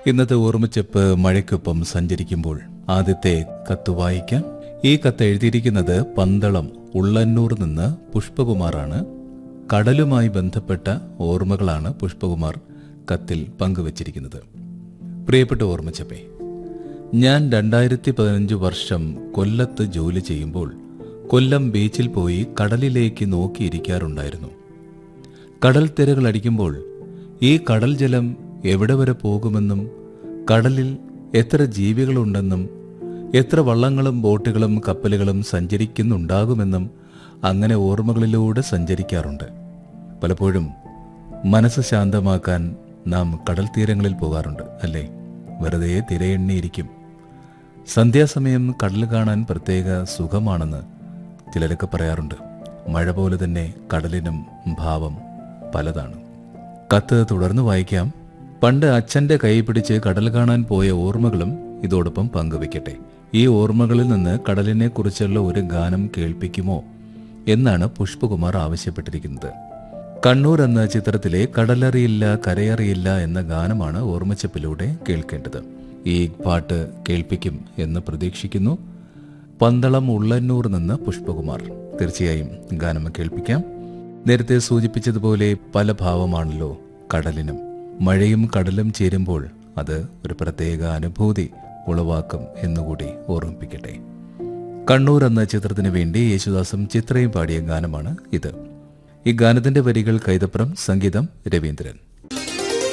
ഇന്നത്തെ ഓർമ്മച്ചെപ്പ് മഴയ്ക്കൊപ്പം സഞ്ചരിക്കുമ്പോൾ ആദ്യത്തെ കത്ത് വായിക്കാം ഈ കത്ത് എഴുതിയിരിക്കുന്നത് പന്തളം ഉള്ളന്നൂർ നിന്ന് പുഷ്പകുമാറാണ് കടലുമായി ബന്ധപ്പെട്ട ഓർമ്മകളാണ് പുഷ്പകുമാർ കത്തിൽ പങ്കുവച്ചിരിക്കുന്നത് പ്രിയപ്പെട്ട ഓർമ്മച്ചപ്പേ ഞാൻ രണ്ടായിരത്തി പതിനഞ്ച് വർഷം കൊല്ലത്ത് ജോലി ചെയ്യുമ്പോൾ കൊല്ലം ബീച്ചിൽ പോയി കടലിലേക്ക് നോക്കിയിരിക്കാറുണ്ടായിരുന്നു കടൽ തിരകൾ അടിക്കുമ്പോൾ ഈ കടൽ ജലം എവിടെ വരെ പോകുമെന്നും കടലിൽ എത്ര ജീവികളുണ്ടെന്നും എത്ര വള്ളങ്ങളും ബോട്ടുകളും കപ്പലുകളും സഞ്ചരിക്കുന്നുണ്ടാകുമെന്നും അങ്ങനെ ഓർമ്മകളിലൂടെ സഞ്ചരിക്കാറുണ്ട് പലപ്പോഴും മനസ്സ് ശാന്തമാക്കാൻ നാം കടൽ തീരങ്ങളിൽ പോകാറുണ്ട് അല്ലേ വെറുതെ തിരയെണ്ണിയിരിക്കും സന്ധ്യാസമയം കടൽ കാണാൻ പ്രത്യേക സുഖമാണെന്ന് ചിലരൊക്കെ പറയാറുണ്ട് മഴ പോലെ തന്നെ കടലിനും ഭാവം പലതാണ് കത്ത് തുടർന്ന് വായിക്കാം പണ്ട് അച്ഛന്റെ കൈ പിടിച്ച് കടൽ കാണാൻ പോയ ഓർമ്മകളും ഇതോടൊപ്പം പങ്കുവെക്കട്ടെ ഈ ഓർമ്മകളിൽ നിന്ന് കടലിനെ കുറിച്ചുള്ള ഒരു ഗാനം കേൾപ്പിക്കുമോ എന്നാണ് പുഷ്പകുമാർ ആവശ്യപ്പെട്ടിരിക്കുന്നത് കണ്ണൂർ എന്ന ചിത്രത്തിലെ കടലറിയില്ല കരയറിയില്ല എന്ന ഗാനമാണ് ഓർമ്മച്ചപ്പിലൂടെ കേൾക്കേണ്ടത് ഈ പാട്ട് കേൾപ്പിക്കും എന്ന് പ്രതീക്ഷിക്കുന്നു പന്തളം ഉള്ളന്നൂർ നിന്ന് പുഷ്പകുമാർ തീർച്ചയായും ഗാനം കേൾപ്പിക്കാം നേരത്തെ സൂചിപ്പിച്ചതുപോലെ പല ഭാവമാണല്ലോ കടലിനും മഴയും കടലും ചേരുമ്പോൾ അത് ഒരു പ്രത്യേക അനുഭൂതി ഉളവാക്കും എന്നുകൂടി ഓർമ്മിപ്പിക്കട്ടെ കണ്ണൂർ എന്ന ചിത്രത്തിന് വേണ്ടി യേശുദാസും ചിത്രയും പാടിയ ഗാനമാണ് ഇത് ഈ ഗാനത്തിന്റെ വരികൾ കൈതപ്രം സംഗീതം രവീന്ദ്രൻ